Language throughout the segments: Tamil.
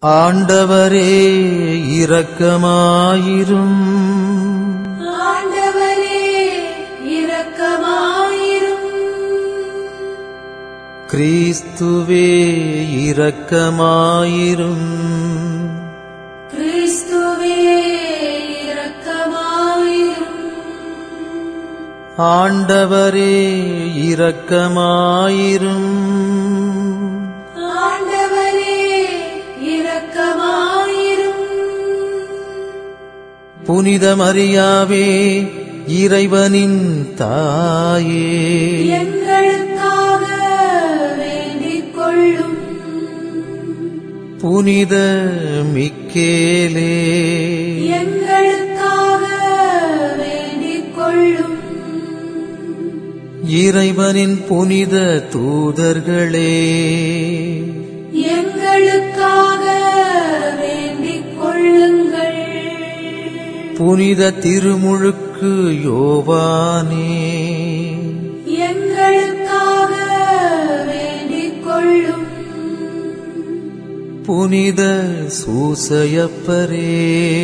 ஆண்டவரே இரக்கமாயிரும் ஆண்டவரே இரக்கமாயிரும் கிறிஸ்துவே இரக்கமாயிரும் கிறிஸ்துவே இரக்கமாயிரும் ஆண்டவரே இரக்கமாயிரும் ஆண்டவரே இரக்கமாயிரும் புனித மரியாவே இறைவனின் தாயே எங்களுக்காக வேண்டிக் கொள்ளும் புனித மிக்கேலே எங்களுக்காக வேண்டிக் கொள்ளும் இறைவனின் புனித தூதர்களே எங்களுக்காக வேண்டிக் கொள்ளுங்கள் புனித திருமுழுக்கு யோவானே எங்களுக்காக வேண்டிக் கொள்ளும் புனித சூசையப்பரே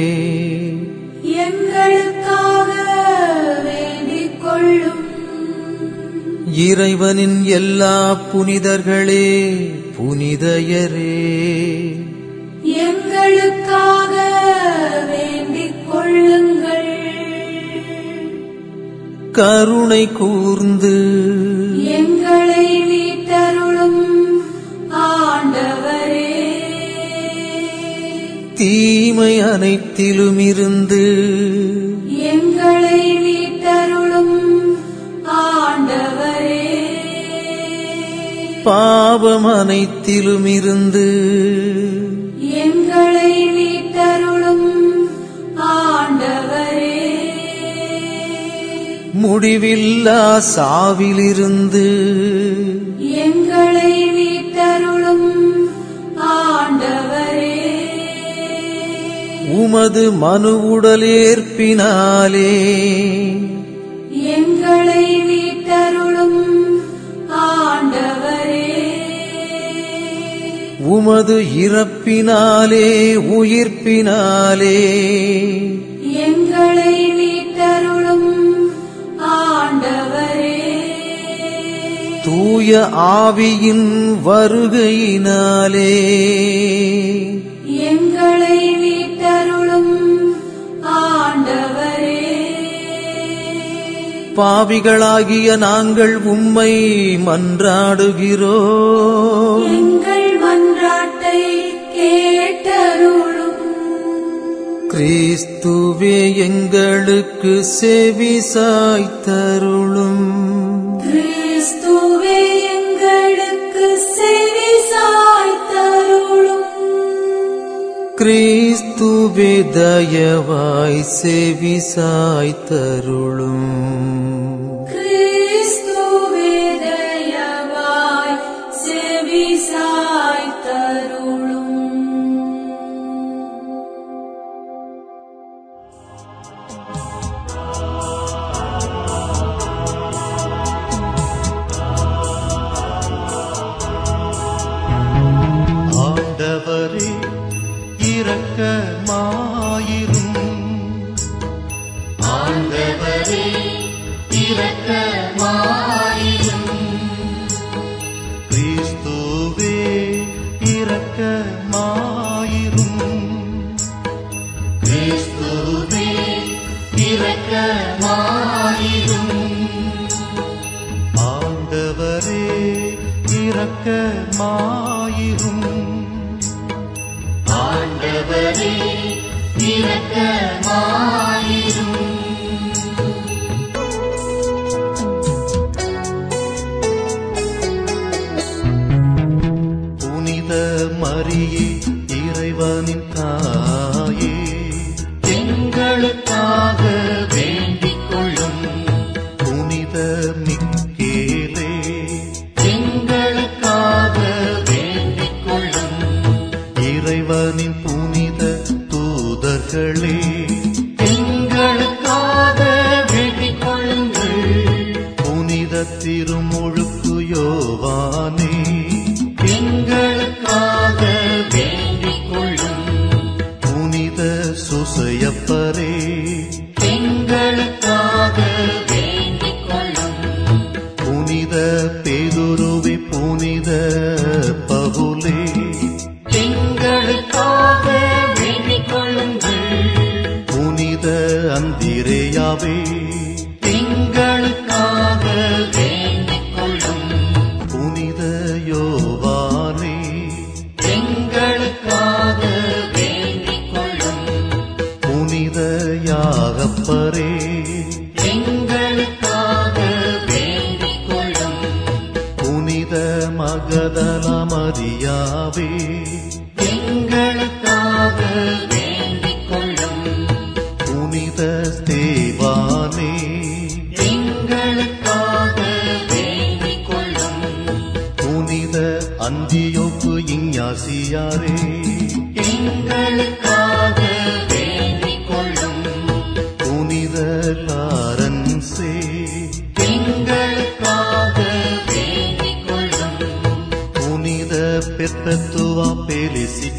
எங்களுக்காக வேண்டிக் கொள்ளும் இறைவனின் எல்லா புனிதர்களே புனிதயரே எங்களுக்காக வேண்டிக் கொள்ளுங்கள் கருணை கூர்ந்து எங்களை மீட்டருளும் ஆண்டவரே தீமை அனைத்திலும் இருந்து எங்களை மீட்டருளும் ஆண்டவரே பாவம் அனைத்திலும் இருந்து எங்களை மீட்டருளும் ஆண்டவரே முடிவில்லா சாவிலிருந்து எங்களை மீட்டருளும் ஆண்டவரே உமது மனு உடலேற்பினாலே எங்களை மீட்டருளும் ஆண்டவரே உமது இறப்பினாலே உயிர்ப்பினாலே எங்களை மீட்டருளும் ஆண்டவரே தூய ஆவியின் வருகையினாலே எங்களை மீட்டருளும் ஆண்டவரே பாவிகளாகிய நாங்கள் உம்மை மன்றாடுகிறோம் எங்கள் மன்றாட்டை கேட்டருளும் கிறிஸ்துவே எங்களுக்கு செவி சாய்த்தருளும் கிறிஸ்துவே எங்களுக்கு செவி சாய்த்தருளும் கிறிஸ்துவே தயவாய் செவி சாய்த்தருளும் கிறிஸ்துவே தயவாய் செவி சாய்த்தருளும் ஆண்டவரே இரக்கமாயிரும் ஆண்டவரே இரக்கமாயிரும் கிறிஸ்துவே இரக்கமாயிரும் கிறிஸ்துவே இரக்கமாயிரும் ஆண்டவரே இரக்கமாயிரும் ஆண்டவரே இரக்கமாயிரும் புனித மரியே இறைவனின் தாயே எங்களுக்காக வேண்டிக் கொள்ளும் புனித மிக்கேலே எங்களுக்காக வேண்டிக் கொள்ளும் இறைவனின் புனித தூதர்களே எங்களுக்காக வேண்டிக் கொள்ளுங்கள் புனித திருமுழுக்கு யோவானே எங்களுக்காக வேண்டிக் கொள்ளுங்கள்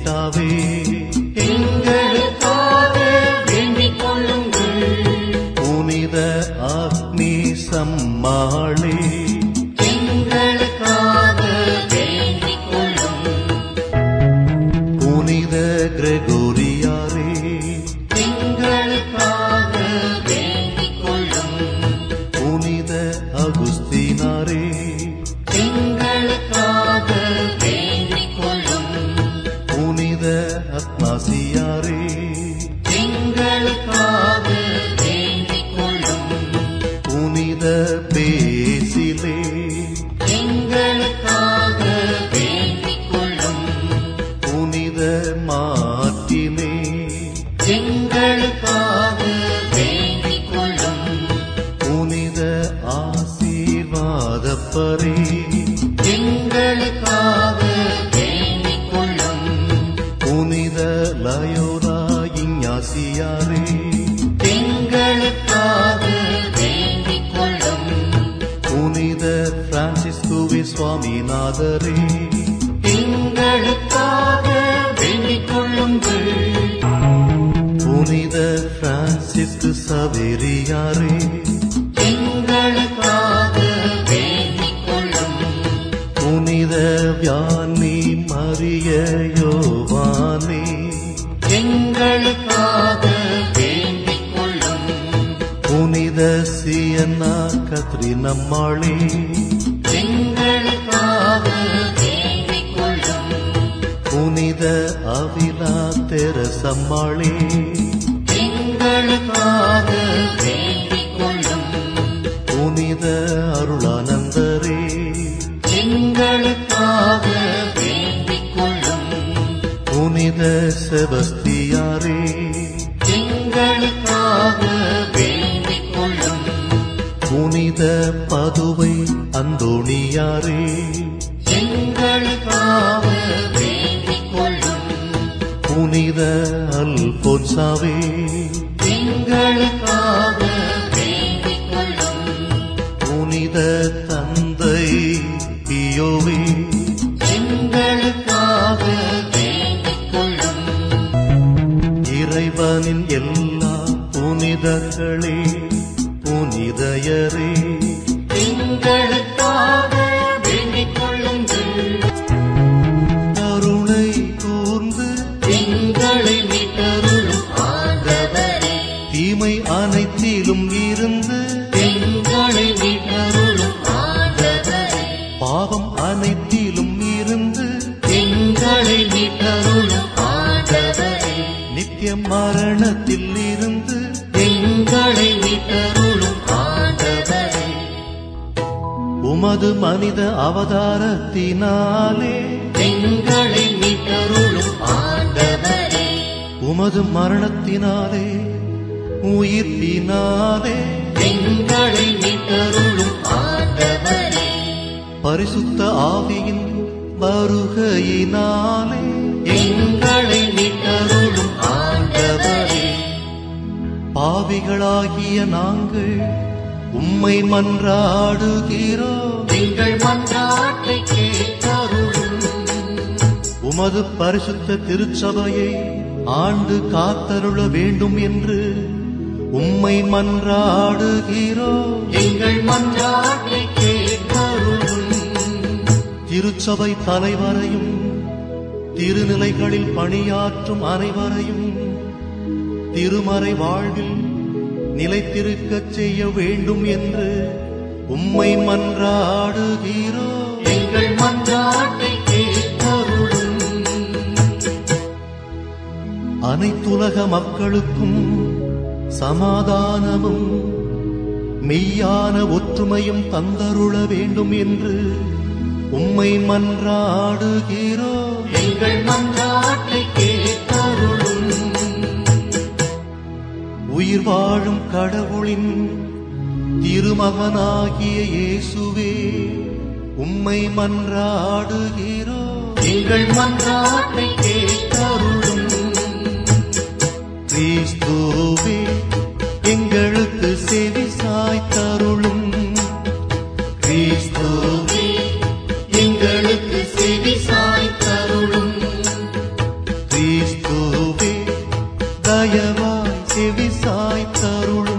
பிதாவே எங்களுக்காக வேண்டிக் கொள்ளுங்கள் புனித அக்னி சம்மாளே எங்களுக்காக வேண்டிக் கொள்ளும் புனித கிரெகோரியாரே எங்களுக்காக வேண்டிக் கொள்ளும் புனித அகுஸ்தீனாரே எங்களுக்காக வேண்டிக் கொள்ளும் புனித அத்னாசியாரே எங்களுக்காக வேண்டிக் கொள்ளும் புனித பேசிலே எங்களுக்காக வேண்டிக் கொள்ளும் புனித மாற்றினே எங்களுக்காக வேண்டிக் கொள்ளும் புனித ஆசீர்வாதப்பரே எங்களுக்காக வேண்டிக் கொள்ளும் புனித லயோரா இஞ்ஞாசியாரே எங்களுக்காக வேண்டிக் கொள்ளும் புனித பிரான்சிஸ்குவி சுவாமிநாதரே எங்களுக்காக வேண்டிக் கொள்ளுங்கள் புனித பிரான்சிஸ்கு சவேரியாரே எங்களுக்காக வேண்டிக் கொள்ளும் புனித வியானி மரிய யோவானே எங்களுக்காக வேண்டிக் கொள்ளும் புனித சியன்னா கத்ரினம்மாளே எங்களுக்காக வேண்டிக் கொள்ளும் புனித அவிலா தெரசம்மாளே எங்களுக்காக வேண்டிக் கொள்ளும் புனித அருளானந்தரே எங்களுக்காக வேண்டிக் கொள்ளும் புனித செபஸ்தியாரே எங்களுக்காக வேண்டிக் கொள்ளும் புனித பதுவை அந்தோணியாரே எங்களுக்காக வேண்டிக் கொள்ளும் புனித அல்போன்சாவே எங்களுக்காக வேண்டிக் கொள்ளும் புனித தந்தை பியோவே எங்களுக்காக வேண்டிக் கொள்ளும் இறைவனின் எல்லா புனிதர்களே புனிதயரே எங்களுக்காக வேண்டிக் கொள்ளுங்கள் கருணை கூர்ந்து எங்களை மீட்டருளும் ஆண்டவரே தீமை அனைத்திலும் இருந்து எங்களை மீட்டருளும் ஆண்டவரே பாவம் அனைத்திலும் இருந்து எங்களை மீட்டருளும் ஆண்டவரே நித்திய மரணத்தில் இருந்து எங்களை மீட்டருளும் ஆண்டவரே உமது மனித அவதாரத்தினாலே எங்களை மீட்டருளும் ஆண்டவரே உமது மரணத்தினாலே உயிர்ப்பினாலே எங்களை மீட்டருளும் ஆண்டவரே பரிசுத்த ஆவியின் வருகையினாலே எங்களை மீட்டருளும் ஆண்டவரே பாவிகளாகிய நாங்கள் உம்மை மன்றாடுகிறோம் எங்கள் மன்றாட்டை கேட்டருளும் உமது பரிசுத்த திருச்சபையை ஆண்டு காத்தருள வேண்டும் என்று உம்மை மன்றாடுகிறோம் எங்கள் மன்றாட்டை கேட்டருளும் திருச்சபை தலைவரையும் திருநிலைகளில் பணியாற்றும் அனைவரையும் திருமறை வாழ்வில் நிலைத்திருக்கச் செய்ய வேண்டும் என்று உம்மை மன்றாடுகிறோம் எங்கள் மன்றாட்டை கேட்டருளும் அனைத்துலக மக்களுக்கும் சமாதானமும் மெய்யான ஒற்றுமையும் தந்தருள வேண்டும் என்று உம்மை மன்றாடுகிறோம் எங்கள் மன்றாட்டை கேட்டருளும் உயிர் வாழும் கடவுளின் திருமகனாகிய இயேசுவே உம்மை மன்றாடுகிறோம் எங்கள் மன்றாட்டை கேட்டருளும் கிறிஸ்துவே எங்களுக்கு செவி சாய்த்தருளும் கிறிஸ்துவே எங்களுக்கு செவி சாய்த்தருளும் தயவாய் செவி சாய்த்தருளும்